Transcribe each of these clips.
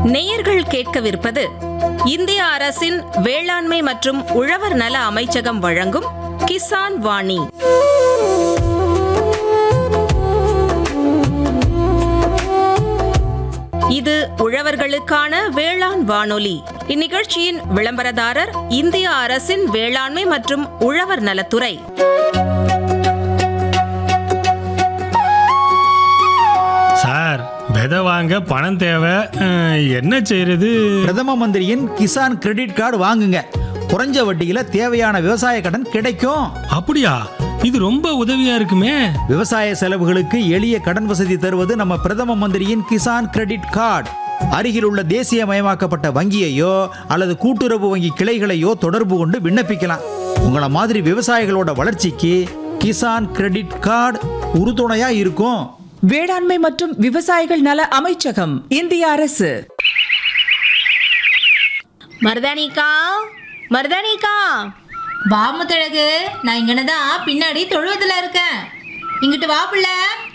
நேயர்கள் கேட்கவிருப்பது இந்திய அரசின் வேளாண்மை மற்றும் உழவர் நல அமைச்சகம் வழங்கும் கிசான் வாணி இது உழவர்களுக்கான வேளாண் வானொலி இந்நிகழ்ச்சியின் விளம்பரதாரர் இந்திய அரசின் வேளாண்மை மற்றும் உழவர் நலத்துறை சார் விதை வாங்க பணம் தேவை அஹ், என்ன செய்யறது பிரதம மந்திரியின் கிசான் கிரெடிட் கார்டு வாங்குங்க குறைஞ்ச வட்டியில தேவையான விவசாய கடன் கிடைக்கும் அப்படியா இது ரொம்ப உதவியா இருக்குமே விவசாய செலவுகளுக்கு எளிய கடன் வசதி தருவது நம்ம பிரதம மந்திரியின் கிசான் கிரெடிட் கார்டு அருகில் உள்ள தேசியமயமாக்கப்பட்ட வங்கியையோ அல்லது கூட்டுறவு வங்கி கிளைகளையோ தொடர்பு கொண்டு விண்ணப்பிக்கலாம் உங்களை மாதிரி விவசாயிகளோட வளர்ச்சிக்கு கிசான் கிரெடிட் கார்டு உறுதுணையா இருக்கும் வேளாண்மை மற்றும் விவசாயிகள் நல அமைச்சகம் இந்திய அரசு மருதானிக்கா மருதானிக்கா வா முத்தழகு நான் இங்கன தான் பின்னாடி தொழுவத்துல இருக்கேன் இங்கிட்டு வா புள்ள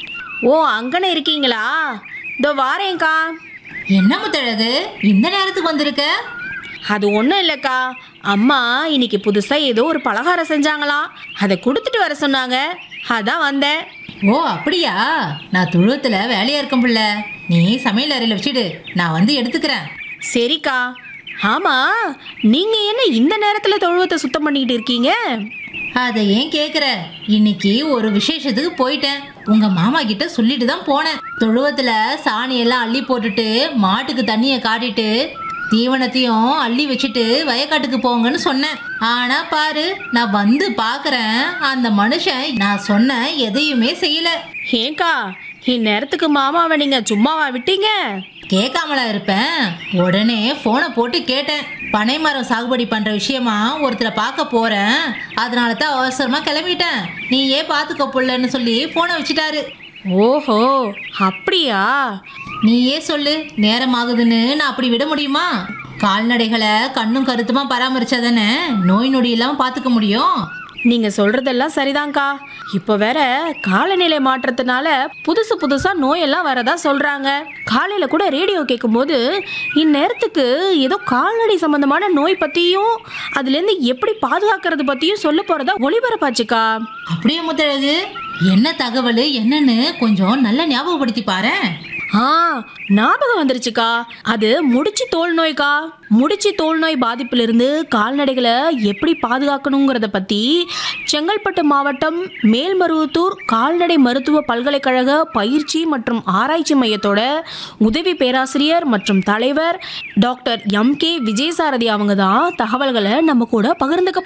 ஓ அங்கன இருக்கீங்களா இதோ வாரேன்க்கா என்ன முத்தழகு இந்த நேரத்துக்கு வந்திருக்க அது ஒன்றும் இல்லைக்கா அம்மா இன்னைக்கு புதுசாக ஏதோ ஒரு பலகாரம் செஞ்சாங்களாம் அதை கொடுத்துட்டு வர சொன்னாங்க அதான் வந்தேன் ஓ அப்படியா நான் தொழுவத்துல வேலையா இருக்கேன் புள்ள நீ சமையல் அறையில வச்சுடு நான் வந்து எடுத்துக்கிறேன் சரிக்கா ஆமாம் நீங்கள் என்ன இந்த நேரத்தில் தொழுவத்தை சுத்தம் பண்ணிக்கிட்டு இருக்கீங்க அதை ஏன் கேக்குற இன்னைக்கு ஒரு விசேஷத்துக்கு போயிட்டேன் உங்க மாமா கிட்ட சொல்லிட்டு தான் போனேன் தொழுவத்துல சாணி எல்லாம் அள்ளி போட்டுட்டு மாட்டுக்கு தண்ணியை காட்டிட்டு தீவனத்தையும் அள்ளி வச்சுட்டு வயக்காட்டுக்கு போங்கன்னு சொன்னேன் ஆனா பாரு நான் வந்து பார்க்கறேன் அந்த மனுஷன் நான் சொன்ன எதையுமே செய்யல ஏங்கா இந்நேரத்துக்கு மாமாவை நீங்கள் சும்மாவா விட்டீங்க கேட்காமலா இருப்பேன் உடனே போனை போட்டு கேட்டேன் பனை மரம் சாகுபடி பண்ற விஷயமா ஒருத்தரை பார்க்க போறேன் அதனால தான் அவசரமா கிளம்பிட்டேன் நீ ஏன் பார்த்துக்கோ புள்ளன்னு சொல்லி போனை வச்சுட்டாரு ஓஹோ அப்படியா நீயே சொல்லு நேரம் ஆகுதுன்னு நான் அப்படி விட முடியுமா கால்நடைகளை கண்ணும் கருத்துமா பராமரிச்சாதானே நோய் நொடி இல்லாம பார்த்துக்க முடியும் நீங்கள் சொல்கிறதெல்லாம் சரிதான்க்கா இப்போ வேற காலநிலை மாற்றத்தினால புதுசு புதுசாக நோயெல்லாம் வரதா சொல்கிறாங்க காலையில் கூட ரேடியோ கேட்கும்போது இந்நேரத்துக்கு ஏதோ கால்நடை சம்மந்தமான நோய் பற்றியும் அதுலேருந்து எப்படி பாதுகாக்கிறது பற்றியும் சொல்ல போகிறதா ஒளிபரப்பாச்சுக்கா அப்படியே முத்தழகு என்ன தகவல் என்னன்னு கொஞ்சம் நல்லா ஞாபகப்படுத்தி பாரேன் ஆ ஞாபகம் வந்துருச்சுக்கா அது முடிச்சு தோல் நோய்க்கா முடிச்சு தோல் நோய் பாதிப்பிலிருந்து கால்நடைகளை எப்படி பாதுகாக்கணுங்கிறத பற்றி செங்கல்பட்டு மாவட்டம் மேல்மருவத்தூர் கால்நடை மருத்துவ பல்கலைக்கழக பயிற்சி மற்றும் ஆராய்ச்சி மையத்தோட உதவி பேராசிரியர் மற்றும் தலைவர் டாக்டர் எம் கே விஜயசாரதி அவங்க தான் தகவல்களை நம்ம கூட பகிர்ந்துக்க